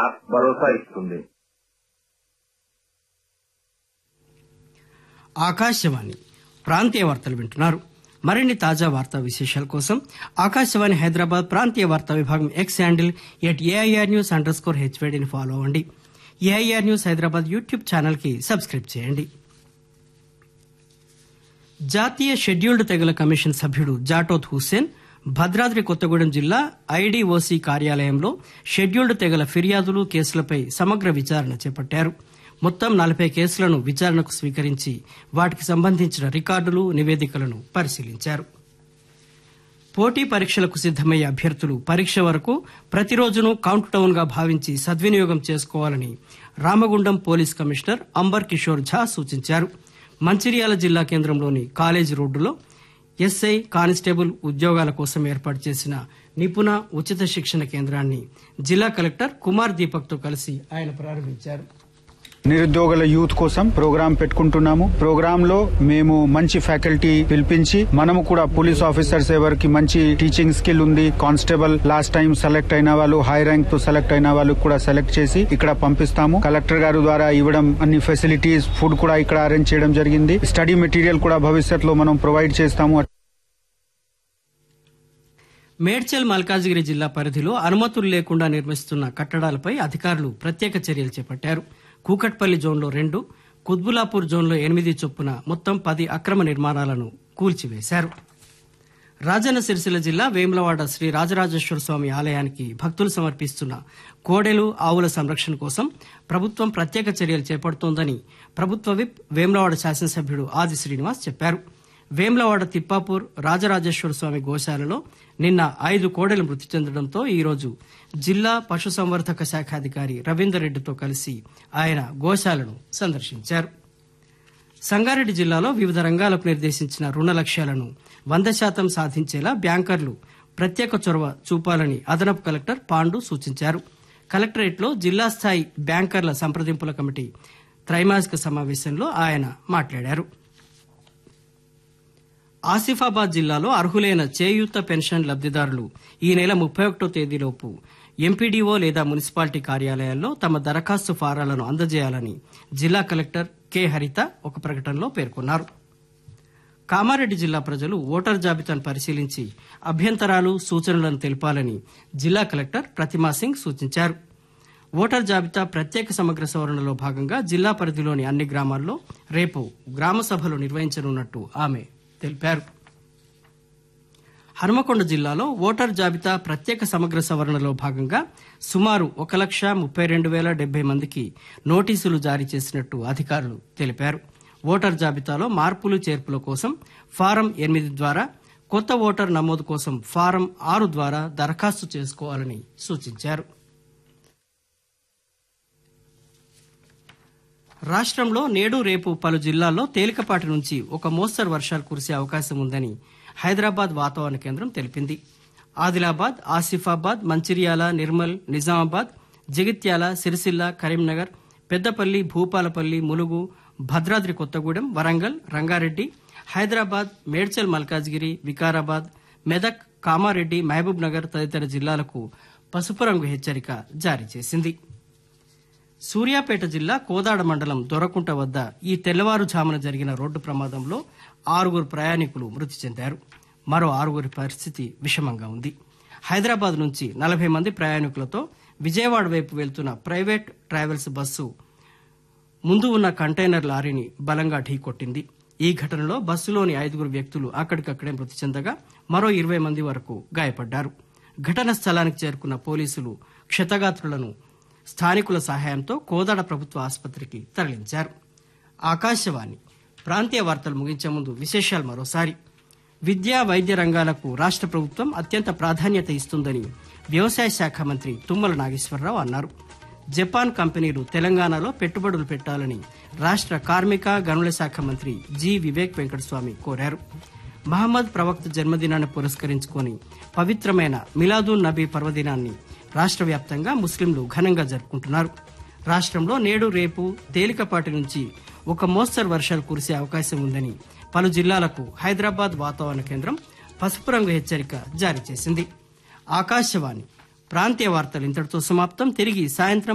భరోసా ఇస్తుంది ఆకాశవాణి ప్రాంతీయ వార్తలు వింటున్నారు మరిన్ని తాజా వార్తా విశేషాల కోసం ఆకాశవాణి హైదరాబాద్ ప్రాంతీయ వార్తా విభాగం X handle at AIR news under score హెచ్వేడిని ఫాలో అవ్వండి AIR news Hyderabad YouTube channel కి సబ్స్క్రైబ్ చేయండి జాతీయ షెడ్యూల్డ్ తెగల కమిషన్ సభ్యుడు జాటోత్ హుస్సేన్ భద్రాద్రి కొత్తగూడెం జిల్లా ఐడీఓసీ కార్యాలయంలో షెడ్యూల్డ్ తెగల ఫిర్యాదులు కేసులపై సమగ్ర విచారణ చేపట్టారు మొత్తం నలభై కేసులను విచారణకు స్వీకరించి వాటికి సంబంధించిన రికార్డులు నివేదికలను పరిశీలించారు పోటీ పరీక్షలకు సిద్దమయ్యే అభ్యర్థులు పరీక్ష వరకు ప్రతిరోజును కౌంట్ డౌన్ గా భావించి సద్వినియోగం చేసుకోవాలని రామగుండం పోలీస్ కమిషనర్ అంబర్ కిషోర్ ఝా సూచించారు మంచిర్యాల జిల్లా కేంద్రంలోని కాలేజీ రోడ్డులో ఎస్ఐ కానిస్టేబుల్ ఉద్యోగాల కోసం ఏర్పాటు చేసిన నిపుణ ఉచిత శిక్షణ కేంద్రాన్ని జిల్లా కలెక్టర్ కుమార్ దీపక్ తో కలిసి ఆయన ప్రారంభించారు నిరుద్యోగుల యూత్ కోసం ప్రోగ్రాం పెట్టుకుంటున్నాము ప్రోగ్రామ్ లో మేము మంచి ఫ్యాకల్టీ పిలిపించి మనము కూడా పోలీస్ ఆఫీసర్స్ ఎవరికి మంచి టీచింగ్ స్కిల్ ఉంది కానిస్టేబుల్ లాస్ట్ టైం సెలెక్ట్ అయిన వాళ్ళు హై ర్యాంక్ తో సెలెక్ట్ అయిన వాళ్ళు కూడా సెలెక్ట్ చేసి ఇక్కడ పంపిస్తాము కలెక్టర్ గారు ద్వారా ఇవ్వడం అన్ని ఫెసిలిటీస్ ఫుడ్ కూడా ఇక్కడ అరేంజ్ చేయడం జరిగింది స్టడీ మెటీరియల్ కూడా భవిష్యత్తులో మనం ప్రొవైడ్ చేస్తాము మేడ్చల్ మల్కాజిగిరి జిల్లా పరిధిలో అనుమతులు లేకుండా నిర్మిస్తున్న కట్టడాలపై అధికారులు ప్రత్యేక చర్యలు చేపట్టారు కూకట్పల్లి జోన్లో రెండు కుత్బులాపూర్ జోన్లో ఎనిమిది చొప్పున మొత్తం పది అక్రమ నిర్మాణాలను కూల్చివేశారు రాజన్న సిరిసిల్ల జిల్లా వేములవాడ శ్రీ రాజరాజేశ్వర స్వామి ఆలయానికి భక్తులు సమర్పిస్తున్న కోడెలు ఆవుల సంరక్షణ కోసం ప్రభుత్వం ప్రత్యేక చర్యలు చేపడుతోందని ప్రభుత్వ విప్ వేములవాడ శాసనసభ్యుడు ఆది శ్రీనివాస్ చెప్పారు వేములవాడ తిప్పాపూర్ రాజరాజేశ్వర స్వామి గోశాలలో నిన్న ఐదు కోడెలు మృతి చెందడంతో ఈరోజు జిల్లా పశుసంవర్ధక శాఖ అధికారి రవీందర్ రెడ్డితో కలిసి ఆయన గోశాలను సందర్శించారు సంగారెడ్డి జిల్లాలో వివిధ రంగాలకు నిర్దేశించిన రుణ లక్ష్యాలను వంద శాతం సాధించేలా బ్యాంకర్లు ప్రత్యేక చొరవ చూపాలని అదనపు కలెక్టర్ పాండు సూచించారు కలెక్టరేట్లో జిల్లా స్థాయి బ్యాంకర్ల సంప్రదింపుల కమిటీ త్రైమాసిక సమావేశంలో ఆయన మాట్లాడారు ఆసిఫాబాద్ జిల్లాలో అర్హులైన చేయూత పెన్షన్ లబ్దిదారులు ఈ నెల ముప్పై ఒకటో తేదీలోపు ఎంపీడీఓ లేదా మున్సిపాలిటీ కార్యాలయాల్లో తమ దరఖాస్తు ఫారాలను అందజేయాలని జిల్లా కలెక్టర్ కె హరిత ఒక ప్రకటనలో పేర్కొన్నారు కామారెడ్డి జిల్లా ప్రజలు ఓటర్ జాబితాను పరిశీలించి అభ్యంతరాలు సూచనలను తెలపాలని జిల్లా కలెక్టర్ ప్రతిమా సింగ్ సూచించారు ఓటర్ జాబితా ప్రత్యేక సమగ్ర సవరణలో భాగంగా జిల్లా పరిధిలోని అన్ని గ్రామాల్లో రేపు గ్రామ సభలు నిర్వహించనున్నట్టు ఆమె తెలిపారు హనుమకొండ జిల్లాలో ఓటర్ జాబితా ప్రత్యేక సమగ్ర సవరణలో భాగంగా సుమారు ఒక లక్ష ముప్పై రెండు వేల డెబ్బై మందికి నోటీసులు జారీ చేసినట్టు అధికారులు తెలిపారు ఓటర్ జాబితాలో మార్పులు చేర్పుల కోసం ఫారం ఎనిమిది ద్వారా కొత్త ఓటర్ నమోదు కోసం ఫారం ఆరు ద్వారా దరఖాస్తు చేసుకోవాలని సూచించారు రాష్ట్రంలో నేడు రేపు పలు జిల్లాల్లో తేలికపాటి నుంచి ఒక మోస్తరు వర్షాలు కురిసే అవకాశం ఉందని హైదరాబాద్ వాతావరణ కేంద్రం తెలిపింది ఆదిలాబాద్ ఆసిఫాబాద్ మంచిర్యాల నిర్మల్ నిజామాబాద్ జగిత్యాల సిరిసిల్ల కరీంనగర్ పెద్దపల్లి భూపాలపల్లి ములుగు భద్రాద్రి కొత్తగూడెం వరంగల్ రంగారెడ్డి హైదరాబాద్ మేడ్చల్ మల్కాజ్గిరి వికారాబాద్ మెదక్ కామారెడ్డి మహబూబ్ నగర్ తదితర జిల్లాలకు పసుపు రంగు హెచ్చరిక జారీ చేసింది సూర్యాపేట జిల్లా కోదాడ మండలం దొరకుంట వద్ద ఈ తెల్లవారుజామున జరిగిన రోడ్డు ప్రమాదంలో ఆరుగురు ప్రయాణికులు మృతి చెందారు మరో ఆరుగురి పరిస్థితి విషమంగా ఉంది హైదరాబాద్ నుంచి నలభై మంది ప్రయాణికులతో విజయవాడ వైపు వెళ్తున్న ప్రైవేట్ ట్రావెల్స్ బస్సు ముందు ఉన్న కంటైనర్ లారీని బలంగా ఢీకొట్టింది ఈ ఘటనలో బస్సులోని ఐదుగురు వ్యక్తులు అక్కడికక్కడే మృతి చెందగా మరో ఇరవై మంది వరకు గాయపడ్డారు ఘటన స్థలానికి చేరుకున్న పోలీసులు క్షతగాత్రులను స్థానికుల సహాయంతో కోదాడ ప్రభుత్వ ఆసుపత్రికి తరలించారు ఆకాశవాణి ప్రాంతీయ వార్తలు ముగించే ముందు విశేషాలు మరోసారి విద్యా వైద్య రంగాలకు రాష్ట్ర ప్రభుత్వం అత్యంత ప్రాధాన్యత ఇస్తుందని వ్యవసాయ శాఖ మంత్రి తుమ్మల నాగేశ్వరరావు అన్నారు జపాన్ కంపెనీలు తెలంగాణలో పెట్టుబడులు పెట్టాలని రాష్ట్ర కార్మిక గనుల శాఖ మంత్రి జి వివేక్ వెంకటస్వామి కోరారు మహమ్మద్ ప్రవక్త జన్మదినాన్ని పురస్కరించుకొని పవిత్రమైన మిలాదూన్ నబీ పర్వదినాన్ని రాష్ట్ర వ్యాప్తంగా ముస్లింలు ఘనంగా జరుపుకుంటున్నారు రాష్ట్రంలో నేడు రేపు తేలికపాటి నుంచి ఒక మోస్తరు వర్షాలు కురిసే అవకాశం ఉందని పలు జిల్లాలకు హైదరాబాద్ వాతావరణ కేంద్రం పసుపు రంగు హెచ్చరిక జారీ చేసింది ఆకాశవాణి ప్రాంతీయ వార్తలు ఇంతటితో సమాప్తం తిరిగి సాయంత్రం